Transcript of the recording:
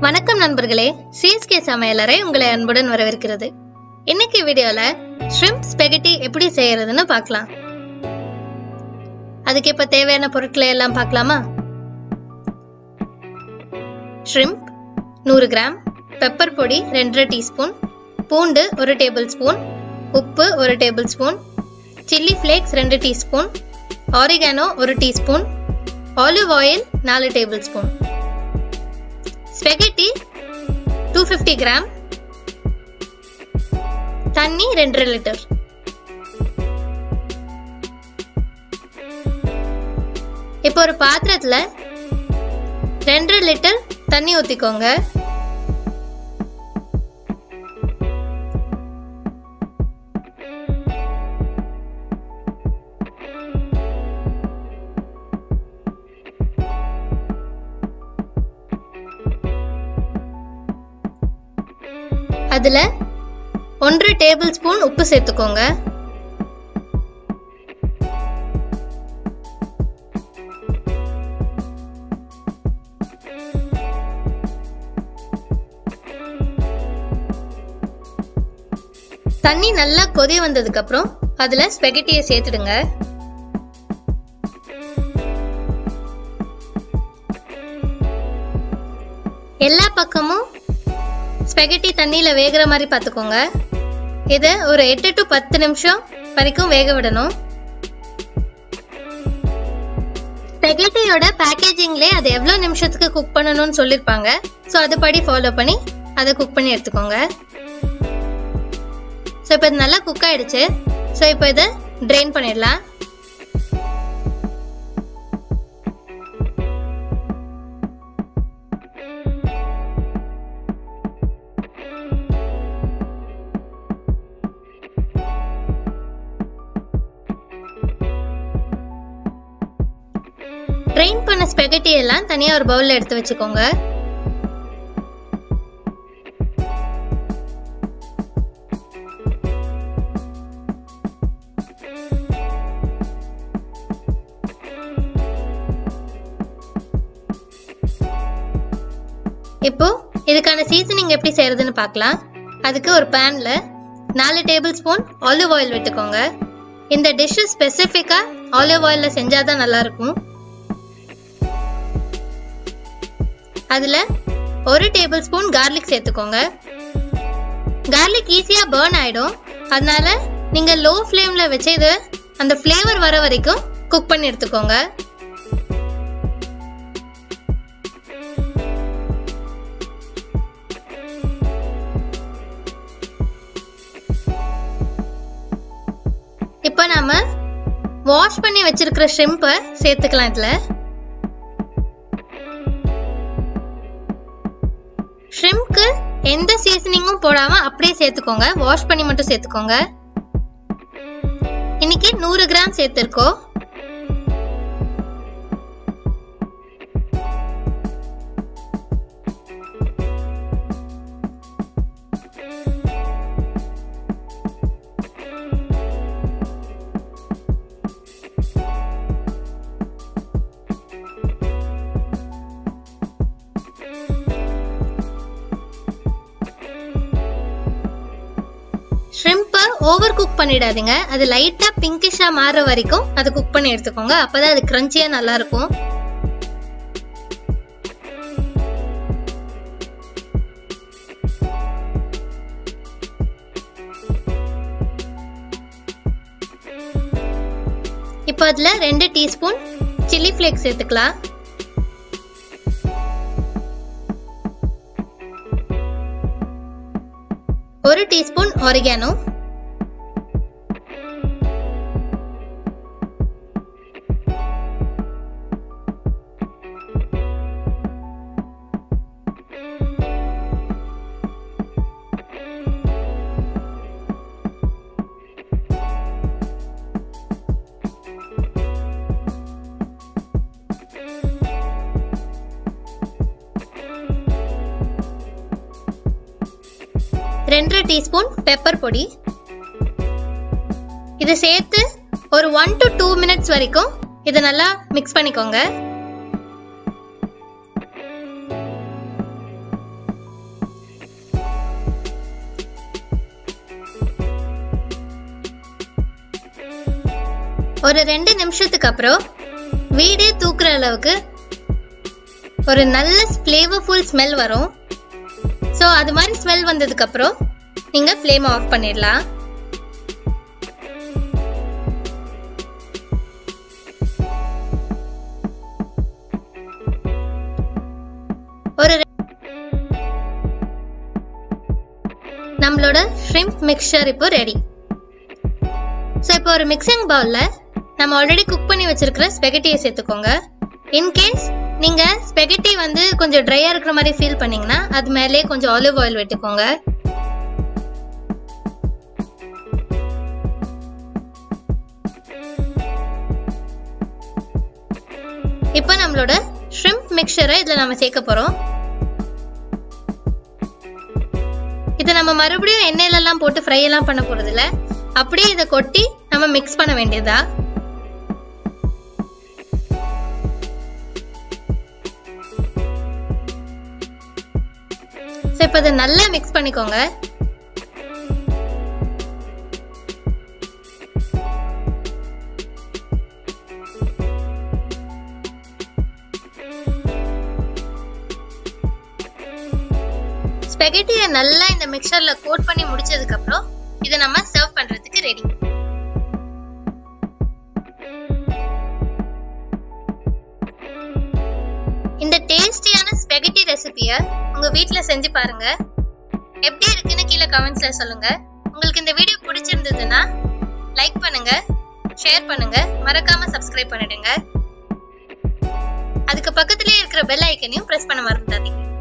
வணக்கம் நண்பர்களே சிஎஸ்கே சமையலறை உங்களை அன்புடன் வரவேற்கிறது இன்னைக்கு வீடியோல ஷ்ரிம்ப் ஸ்பெகட்டி எப்படி செய்யறதுன்னு பார்க்கலாம் அதுக்கு இப்ப தேவையான பொருட்களை எல்லாம் பார்க்கலாமா ஷ்ரிம்ப் நூறு கிராம் பெப்பர் பொடி ரெண்டரை டீஸ்பூன் பூண்டு ஒரு டேபிள் ஸ்பூன் உப்பு ஒரு டேபிள் ஸ்பூன் சில்லி ஃப்ளேக்ஸ் ரெண்டு டீஸ்பூன் ஆரிகானோ ஒரு டீஸ்பூன் ஆலிவ் ஆயில் நாலு table spoon spaghetti two fifty gram தண்ணி ரெண்டரை லிட்டர் இப்போ ஒரு பாத்திரத்துல ரெண்டரை லிட்டர் தண்ணி ஊத்திக்கோங்க அதுல ஒன்றரை டேபிள் ஸ்பூன் உப்பு சேர்த்துக்கோங்க தண்ணி நல்லா கொதி வந்ததுக்கு அப்புறம் அதுல ஸ்பெகட்டியை சேர்த்துடுங்க எல்லா பக்கமும் ஸ்பெகட்டி தண்ணியில வேகிற மாதிரி பார்த்துக்கோங்க இதை ஒரு எட்டு டு பத்து நிமிஷம் வரைக்கும் வேக விடணும் ஸ்பெகட்டியோட பேக்கேஜிங்லே அது எவ்வளோ நிமிஷத்துக்கு குக் பண்ணணும்னு சொல்லியிருப்பாங்க ஸோ அதுபடி ஃபாலோ பண்ணி அதை குக் பண்ணி எடுத்துக்கோங்க ஸோ இப்போ இது நல்லா குக் ஆயிடுச்சு ஸோ இப்போ இதை ட்ரெயின் பண்ணிடலாம் ட்ரெயின் பண்ண ஸ்பெகட்டி எல்லாம் தனியா ஒரு பவுல்ல எடுத்து வச்சுக்கோங்க இப்போ இதுக்கான சீசனிங் எப்படி செய்யறதுன்னு பார்க்கலாம் அதுக்கு ஒரு பேன்ல நாலு டேபிள் ஸ்பூன் ஆலிவ் ஆயில் விட்டுக்கோங்க இந்த டிஷ் ஸ்பெசிஃபிக்கா ஆலிவ் ஆயில்ல செஞ்சாதான் நல்லா இருக்கும் அதுல ஒரு டேபிள் ஸ்பூன் கார்லிக் சேர்த்துக்கோங்க கார்லிக் ஈஸியா பேர்ன் ஆயிடும் அதனால நீங்க லோ ஃப்ளேம்ல வச்சு இது அந்த ஃப்ளேவர் வர வரைக்கும் குக் பண்ணி எடுத்துக்கோங்க இப்போ நாம வாஷ் பண்ணி வச்சிருக்கிற ஷ்ரிம்பை சேர்த்துக்கலாம் இதுல ஷ்ரிம்க்கு எந்த சீசனிங்கும் போடாம அப்படியே சேர்த்துக்கோங்க வாஷ் பண்ணி மட்டும் சேர்த்துக்கோங்க இன்னைக்கு நூறு கிராம் சேர்த்திருக்கோம் ஷ்ரிம்பை ஓவர் குக் பண்ணிடாதீங்க அது லைட்டா பிங்கிஷா மாறுற வரைக்கும் அதை குக் பண்ணி எடுத்துக்கோங்க அப்பதான் அது கிரன்ச்சியா நல்லா இருக்கும் இப்போ அதுல ரெண்டு டீஸ்பூன் சில்லி ஃப்ளேக்ஸ் சேர்த்துக்கலாம் ஒரு டீஸ்பூன் ஆரிகானோ ரெண்டரை டீஸ்பூன் பெப்பர் பொடி இதை சேர்த்து ஒரு ஒன் டு டூ மினிட்ஸ் வரைக்கும் இதை நல்லா மிக்ஸ் பண்ணிக்கோங்க ஒரு ரெண்டு நிமிஷத்துக்கு அப்புறம் வீடே தூக்குற அளவுக்கு ஒரு நல்ல ஃப்ளேவர்ஃபுல் ஸ்மெல் வரும் ஸோ அது மாதிரி ஸ்மெல் வந்ததுக்கு அப்புறம் நீங்க ஃப்ளேம் ஆஃப் பண்ணிடலாம் ஒரு ரெ- நம்மளோட ஷ்ரிம்ப் மிக்சர் இப்போ ரெடி ஸோ இப்போ ஒரு மிக்சிங் பவுலில் நம்ம ஆல்ரெடி குக் பண்ணி வச்சிருக்கிற ஸ்பெகட்டியை சேர்த்துக்கோங்க இன்கேஸ் நீங்கள் ஸ்பெகட்டி வந்து கொஞ்சம் ட்ரையாக இருக்கிற மாதிரி ஃபீல் பண்ணீங்கன்னா அது மேலே கொஞ்சம் ஆலிவ் ஆயில் விட்டுக்கோங்க இப்போ நம்மளோட ஷ்ரிம்ப் மிக்சரை இதில் நம்ம சேர்க்க போகிறோம் இதை நம்ம மறுபடியும் எண்ணெயிலலாம் போட்டு ஃப்ரை எல்லாம் பண்ண போறது இல்ல அப்படியே இதை கொட்டி நம்ம மிக்ஸ் பண்ண வேண்டியதா ஸோ இப்போ இதை நல்லா மிக்ஸ் பண்ணிக்கோங்க ஸ்பெகட்டியை நல்லா இந்த மிக்சர்ல கோட் பண்ணி முடிச்சதுக்கு அப்புறம் இதை நம்ம சர்வ் பண்றதுக்கு ரெடி இந்த டேஸ்டியான ஸ்பெகட்டி ரெசிபியை உங்க வீட்ல செஞ்சு பாருங்க எப்படி இருக்குன்னு கீழே கமெண்ட்ஸ்ல சொல்லுங்க உங்களுக்கு இந்த வீடியோ பிடிச்சிருந்ததுன்னா லைக் பண்ணுங்க ஷேர் பண்ணுங்க மறக்காம சப்ஸ்கிரைப் பண்ணிடுங்க அதுக்கு பக்கத்துலயே இருக்கிற பெல் ஐக்கனையும் பிரஸ் பண்ண மறந்துடாதீங்க